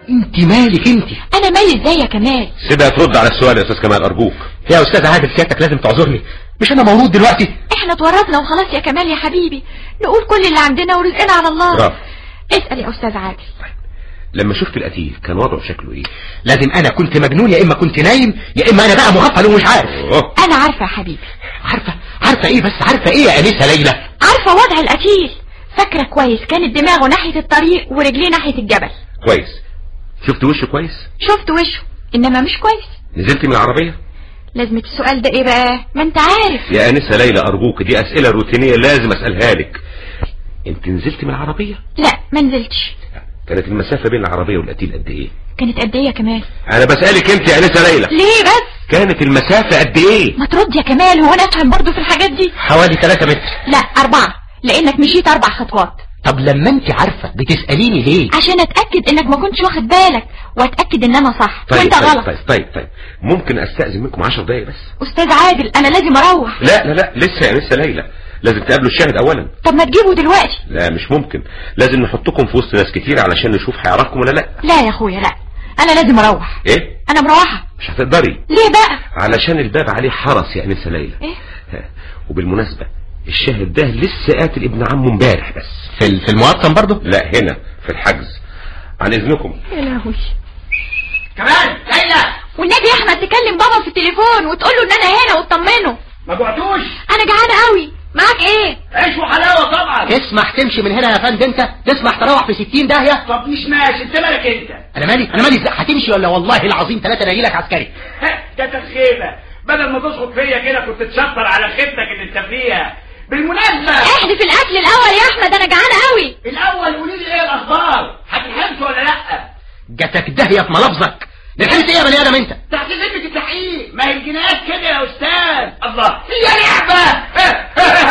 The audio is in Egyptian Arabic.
انت مالك انت انا مالي ازاي يا كمال سيبها ترد على السؤال يا استاذ كمال ارجوك يا استاذ عادل سيادتك لازم تعذرني مش انا مولود دلوقتي احنا اتورطنا وخلاص يا كمال يا حبيبي نقول كل اللي عندنا ورزقنا على الله برافو. اسأل يا استاذ عادل لما شفت القتيل كان وضعه شكله ايه لازم انا كنت مجنون يا اما كنت نايم يا اما انا بقى مغفل ومش عارف أوه. انا عارفة يا حبيبي عارفه عارفه ايه بس عارفه ايه يا انسه ليلى عارفة وضع القتيل فاكرة كويس كانت دماغه ناحية الطريق ورجليه ناحية الجبل كويس شفت وشه كويس شفت وشه انما مش كويس نزلت من العربية لازمة السؤال ده ايه بقى ما انت عارف يا انسه ليلى ارجوك دي اسئله روتينيه لازم اسالها لك انت نزلت من العربيه لا ما نزلتش كانت المسافه بين العربيه والقتيل قد ايه كانت قد ايه يا كمال انا بسالك انت يا انسه ليلى ليه بس كانت المسافه قد ايه ما ترد يا كمال هو انا افهم برضه في الحاجات دي حوالي 3 متر لا اربعة لانك مشيت اربع خطوات طب لما انت عارفه بتساليني ليه عشان اتاكد انك ما كنتش واخد بالك واتاكد ان انا صح طيب وانت طيب, غلط طيب طيب طيب ممكن استاذن منكم 10 دقايق بس استاذ عادل انا لازم اروح لا لا لا لسه يا انسه ليلى لازم تقابلوا الشاهد اولا طب ما تجيبه دلوقتي لا مش ممكن لازم نحطكم في وسط ناس كتير علشان نشوف هيعرفكم ولا لا لا يا اخويا لا انا لازم اروح ايه انا مروحه مش هتقدري ليه بقى علشان الباب عليه حرس يا انسه ليلى ايه ها، وبالمناسبة الشاهد ده لسه قاتل ابن عمه امبارح بس في ال- في المواطن برضه لا هنا في الحجز عن اذنكم يا لهوي كمان ليلى والنبي يا احمد تكلم بابا في التليفون وتقول له ان انا هنا وتطمنه ما جوعتوش انا جعانه قوي معاك ايه عيش وحلاوه طبعا تسمح تمشي من هنا يا فندم انت تسمح تروح في 60 داهيه طب مش ماشي انت مالك انت انا مالي انا مالي ازاي هتمشي ولا والله العظيم ثلاثه انا لك عسكري ده تسخيبه بدل ما تسقط فيا كده كنت تشطر على خيبتك اللي انت فيها بالمناسبه احذف الاكل الاول يا احمد انا جعانه قوي الاول قولي لي ايه الاخبار هتلحمت ولا لا جاتك داهيه في ملفظك لحقت ايه يا بني ادم انت تحت ذمه التحقيق ما هي الجنايات كده يا استاذ الله هي